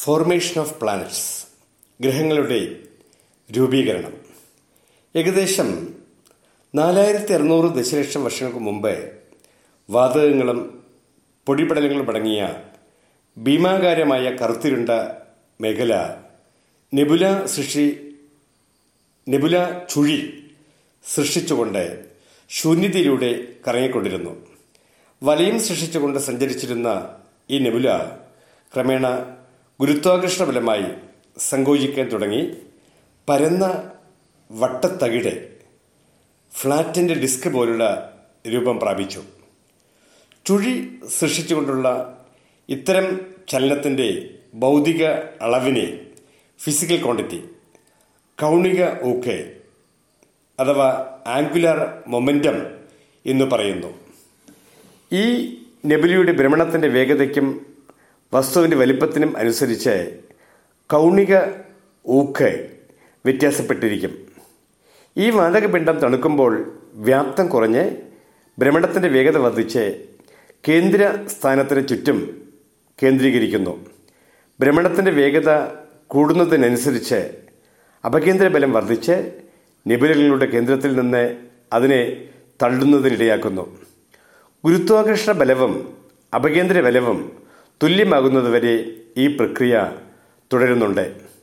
formation of planets ഗ്രഹങ്ങളുടെ രൂപീകരണം ഏകദേശം നാലായിരത്തി അറുന്നൂറ് ദശലക്ഷം വർഷങ്ങൾക്ക് മുമ്പ് വാതകങ്ങളും പൊടിപടലങ്ങളും അടങ്ങിയ ഭീമാകാരമായ കറുത്തിരുണ്ട മേഖല നെബുല സൃഷ്ടി നെബുല ചുഴി സൃഷ്ടിച്ചുകൊണ്ട് ശൂന്യതയിലൂടെ കറങ്ങിക്കൊണ്ടിരുന്നു വലയം സൃഷ്ടിച്ചുകൊണ്ട് സഞ്ചരിച്ചിരുന്ന ഈ നെബുല ക്രമേണ ഗുരുത്വാകർഷണ ബലമായി സങ്കോചിക്കാൻ തുടങ്ങി പരന്ന വട്ടത്തകിട് ഫ്ലാറ്റിൻ്റെ ഡിസ്ക് പോലുള്ള രൂപം പ്രാപിച്ചു ചുഴി സൃഷ്ടിച്ചുകൊണ്ടുള്ള ഇത്തരം ചലനത്തിൻ്റെ ഭൗതിക അളവിനെ ഫിസിക്കൽ ക്വാണ്ടിറ്റി കൗണിക ഊക്ക് അഥവാ ആംഗുലാർ മൊമെൻറ്റം എന്ന് പറയുന്നു ഈ നെബുലിയുടെ ഭ്രമണത്തിൻ്റെ വേഗതയ്ക്കും വസ്തുവിൻ്റെ വലിപ്പത്തിനും അനുസരിച്ച് കൗണിക ഊക്ക് വ്യത്യാസപ്പെട്ടിരിക്കും ഈ വാതകപിണ്ഡം തണുക്കുമ്പോൾ വ്യാപ്തം കുറഞ്ഞ് ഭ്രമണത്തിൻ്റെ വേഗത വർദ്ധിച്ച് കേന്ദ്ര സ്ഥാനത്തിന് ചുറ്റും കേന്ദ്രീകരിക്കുന്നു ഭ്രമണത്തിൻ്റെ വേഗത കൂടുന്നതിനനുസരിച്ച് അപകേന്ദ്ര ബലം വർദ്ധിച്ച് നിബുലകളുടെ കേന്ദ്രത്തിൽ നിന്ന് അതിനെ തള്ളുന്നതിനിടയാക്കുന്നു ഗുരുത്വാകർഷണ ബലവും അപകേന്ദ്ര ബലവും തുല്യമാകുന്നതുവരെ ഈ പ്രക്രിയ തുടരുന്നുണ്ട്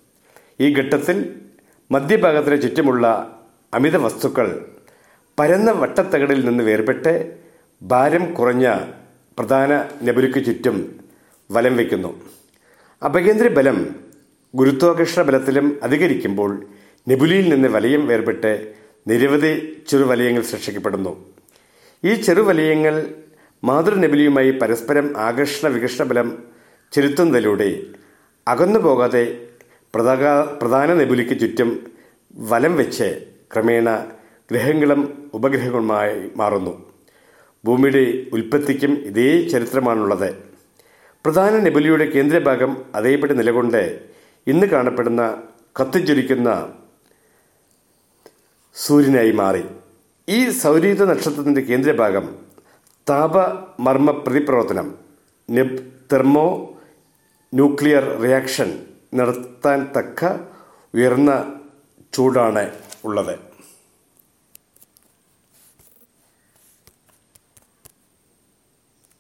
ഈ ഘട്ടത്തിൽ മധ്യഭാഗത്തിന് ചുറ്റുമുള്ള അമിത വസ്തുക്കൾ പരന്ന വട്ടത്തകടിൽ നിന്ന് വേർപെട്ട് ഭാരം കുറഞ്ഞ പ്രധാന നെബുലിക്ക് ചുറ്റും വലം വയ്ക്കുന്നു അപകേന്ദ്ര ബലം ഗുരുത്വാകർഷണ ബലത്തിലും അധികരിക്കുമ്പോൾ നെബുലിയിൽ നിന്ന് വലയം വേർപെട്ട് നിരവധി ചെറുവലയങ്ങൾ സൃഷ്ടിക്കപ്പെടുന്നു ഈ ചെറുവലയങ്ങൾ മാതൃനെബുലിയുമായി പരസ്പരം ആകർഷണ വികർഷണ ബലം ചെലുത്തുന്നതിലൂടെ അകന്നു പോകാതെ പ്രധാന പ്രധാന നെബുലിക്ക് ചുറ്റും വലം വെച്ച് ക്രമേണ ഗ്രഹങ്ങളും ഉപഗ്രഹങ്ങളുമായി മാറുന്നു ഭൂമിയുടെ ഉൽപ്പത്തിക്കും ഇതേ ചരിത്രമാണുള്ളത് പ്രധാന നെബുലിയുടെ കേന്ദ്രഭാഗം അതേപടി നിലകൊണ്ട് ഇന്ന് കാണപ്പെടുന്ന കത്തിജ്വലിക്കുന്ന സൂര്യനായി മാറി ഈ സൗരയുധ നക്ഷത്രത്തിൻ്റെ കേന്ദ്രഭാഗം താപമർമ്മ പ്രതിപ്രവർത്തനം നെബ് തെർമോ ന്യൂക്ലിയർ റിയാക്ഷൻ നടത്താൻ തക്ക ഉയർന്ന ചൂടാണ് ഉള്ളത്